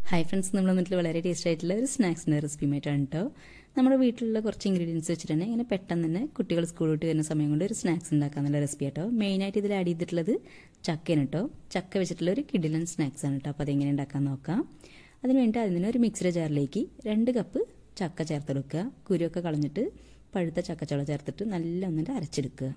hi friends നമ്മൾ വന്നിട്ട് വളരെ ടേസ്റ്റ് ആയിട്ടുള്ള ഒരു സ്നാക്സിൻ്റെ റെസിപ്പിയുമായിട്ടാണ് കേട്ടോ നമ്മുടെ വീട്ടിലുള്ള കുറച്ച് ഇൻഗ്രീഡിയൻസ് വെച്ചിട്ട് തന്നെ ഇങ്ങനെ പെട്ടെന്ന് തന്നെ കുട്ടികൾ സ്കൂൾ വിട്ട് വരുന്ന സമയം കൊണ്ട് ഒരു സ്നാക്സ് ഉണ്ടാക്കാന്നുള്ള റെസിപ്പി കേട്ടോ മെയിനായിട്ട് ഇതിൽ ആഡ് ചെയ്തിട്ടുള്ളത് ചക്കയാണ് കേട്ടോ ചക്ക വെച്ചിട്ടുള്ള ഒരു കിഡിലൻ സ്നാക്സ് ആണ് കേട്ടോ അപ്പോൾ അതെങ്ങനെ ഉണ്ടാക്കാൻ നോക്കാം അതിന് വേണ്ടി അതിന് ഒരു മിക്സിയുടെ ജാറിലേക്ക് രണ്ട് കപ്പ് ചക്ക ചേർത്തെടുക്കുക കുരുവൊക്കെ കളഞ്ഞിട്ട് പഴുത്ത ചക്കച്ചോള ചേർത്തിട്ട് നല്ല ഒന്നിട്ട് അരച്ചെടുക്കുക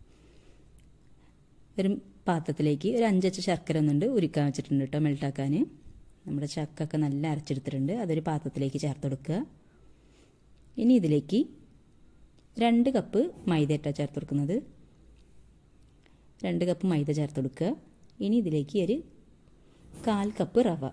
ഒരു പാത്രത്തിലേക്ക് ഒരു അഞ്ചച്ച് ശർക്കര ഒന്നുണ്ട് ഉരുക്കാൻ വെച്ചിട്ടുണ്ട് കേട്ടോ മെൽട്ടാക്കാൻ നമ്മുടെ ചക്കൊക്കെ നല്ല അരച്ചെടുത്തിട്ടുണ്ട് അതൊരു പാത്രത്തിലേക്ക് ചേർത്ത് കൊടുക്കുക ഇനി ഇതിലേക്ക് രണ്ട് കപ്പ് മൈദ ഇട്ടാണ് ചേർത്ത് കൊടുക്കുന്നത് രണ്ട് കപ്പ് മൈദ ചേർത്ത് കൊടുക്കുക ഇനി ഇതിലേക്ക് ഒരു കാൽ കപ്പ് റവ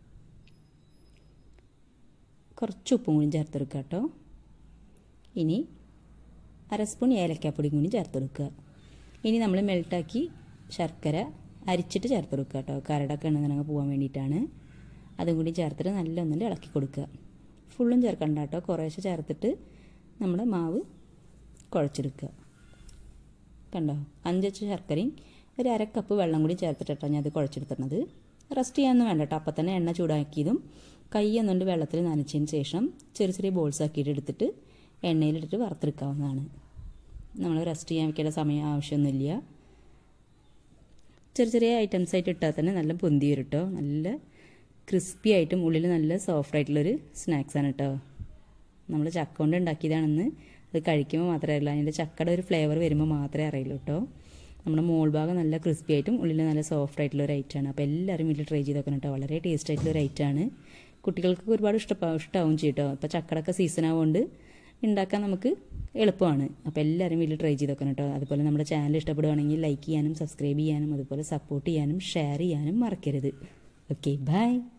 കുറച്ച് ഉപ്പും കൂടി ചേർത്ത് കൊടുക്കുക കേട്ടോ ഇനി അര സ്പൂൺ ഏലക്കാപ്പൊടിയും കൂടി ചേർത്ത് കൊടുക്കുക ഇനി നമ്മൾ മെൽട്ടാക്കി ശർക്കര അരിച്ചിട്ട് ചേർത്ത് കൊടുക്കുക കേട്ടോ കരടൊക്കെ ഉണ്ടെന്നുണ്ടെങ്കിൽ പോകാൻ വേണ്ടിയിട്ടാണ് അതും കൂടി ചേർത്തിട്ട് നല്ല ഒന്നിൽ ഇളക്കി കൊടുക്കുക ഫുള്ളും ചേർക്കണ്ട കേട്ടോ കുറേശ്ശെ ചേർത്തിട്ട് നമ്മുടെ മാവ് കുഴച്ചെടുക്കുക കണ്ടോ അഞ്ചച്ച് ശർക്കരയും ഒരു അര കപ്പ് വെള്ളം കൂടി ചേർത്തിട്ടാണ് ഞാൻ അത് കുഴച്ചെടുത്തിരുന്നത് റെസ്റ്റ് ചെയ്യാനൊന്നും വേണ്ട കേട്ടോ അപ്പം തന്നെ എണ്ണ ചൂടാക്കിയതും കൈ എന്നുകൊണ്ട് വെള്ളത്തിൽ നനച്ചതിന് ശേഷം ചെറിയ ചെറിയ ബോൾസ് ആക്കിയിട്ട് എടുത്തിട്ട് എണ്ണയിലിട്ടിട്ട് വറുത്തെടുക്കാവുന്നതാണ് നമ്മൾ റെസ്റ്റ് ചെയ്യാൻ വെക്കേണ്ട സമയം ആവശ്യമൊന്നുമില്ല ചെറിയ ചെറിയ ഐറ്റംസ് ആയിട്ട് ഇട്ടാൽ തന്നെ നല്ല പൊന്തി വരും കേട്ടോ നല്ല ക്രിസ്പി ആയിട്ടും ഉള്ളിൽ നല്ല സോഫ്റ്റ് ആയിട്ടുള്ളൊരു സ്നാക്സാണ് കേട്ടോ നമ്മൾ ചക്ക കൊണ്ട് ഉണ്ടാക്കിയതാണെന്ന് അത് കഴിക്കുമ്പോൾ മാത്രമേ അറിയില്ല അതിൻ്റെ ചക്കയുടെ ഒരു ഫ്ലേവർ വരുമ്പോൾ മാത്രമേ അറിയുള്ളൂ കേട്ടോ നമ്മുടെ മോൾ ഭാഗം നല്ല ക്രിസ്പി ആയിട്ടും ഉള്ളിൽ നല്ല സോഫ്റ്റ് ആയിട്ടുള്ള ഒരു ഐറ്റമാണ് അപ്പോൾ എല്ലാവരും വീട്ടിൽ ട്രൈ ചെയ്ത് നോക്കണം കേട്ടോ വളരെ ടേസ്റ്റ് ആയിട്ടുള്ള ഒരു ഐറ്റമാണ് കുട്ടികൾക്ക് ഒരുപാട് ഇഷ്ടപ്പാ ഇഷ്ടമാവും ചെയ്യും കേട്ടോ ഇപ്പോൾ ചക്കടൊക്കെ സീസൺ ആവുകൊണ്ട് ഉണ്ടാക്കാൻ നമുക്ക് എളുപ്പമാണ് അപ്പോൾ എല്ലാവരും വീട്ടിൽ ട്രൈ ചെയ്ത് നോക്കണം കേട്ടോ അതുപോലെ നമ്മുടെ ചാനൽ ഇഷ്ടപ്പെടുവാണെങ്കിൽ ലൈക്ക് ചെയ്യാനും സബ്സ്ക്രൈബ് ചെയ്യാനും അതുപോലെ സപ്പോർട്ട് ചെയ്യാനും ഷെയർ ചെയ്യാനും മറക്കരുത് ഓക്കെ ബൈ